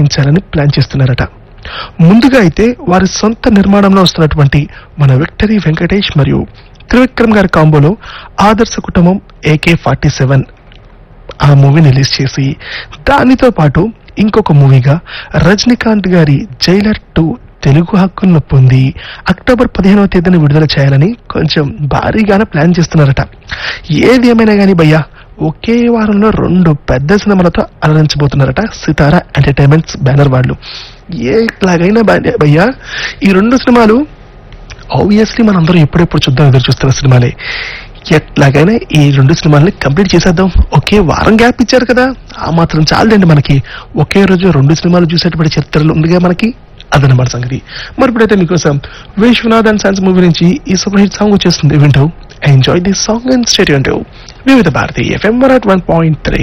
తెరకెక్కించాలని plan చేస్తున్నారట ముందుగా అయితే వారి సొంత నిర్మాణంలో వస్తున్నటువంటి మన విక్టరీ వెంకటేష్ మరియు త్రివిక్రమ్ గారి కాంబోలో ఆదర్శ కుటుంబం ఏకే ఫార్టీ సెవెన్ ఆ మూవీని రిలీజ్ చేసి దానితో పాటు ఇంకొక మూవీగా రజనీకాంత్ గారి జైలర్ టూ తెలుగు హక్కులను పొంది అక్టోబర్ పదిహేనవ తేదీన విడుదల చేయాలని కొంచెం భారీగానే ప్లాన్ చేస్తున్నారట ఏది ఏమైనా కానీ భయ్యా ఒకే వారంలో రెండు పెద్ద సినిమాలతో అలరించబోతున్నారట సితారా ఎంటర్టైన్మెంట్స్ బ్యానర్ వాళ్ళు ఎలాగైనా బా- భయ్యా ఈ రెండు సినిమాలు ఆబ్వియస్లీ మనందరం ఎప్పుడెప్పుడు చూద్దాం ఎదురు చూస్తున్న సినిమాలే ఎట్లాగైనా ఈ రెండు సినిమాల్ని కంప్లీట్ చేసేద్దాం ఒకే వారం గ్యాప్ ఇచ్చారు కదా ఆ మాత్రం చాలండి మనకి ఒకే రోజు రెండు సినిమాలు చూసేటువంటి చరిత్రలు ఉందిగా మనకి అదనమాట సంగతి మరి ఇప్పుడైతే మీకోసం విశ్వనాథ్ అండ్ సైన్స్ మూవీ నుంచి ఈ సూపర్ హిట్ సాంగ్ వచ్చేస్తుంది వింటూ enjoy this song and state Vividh Bharati FM one point three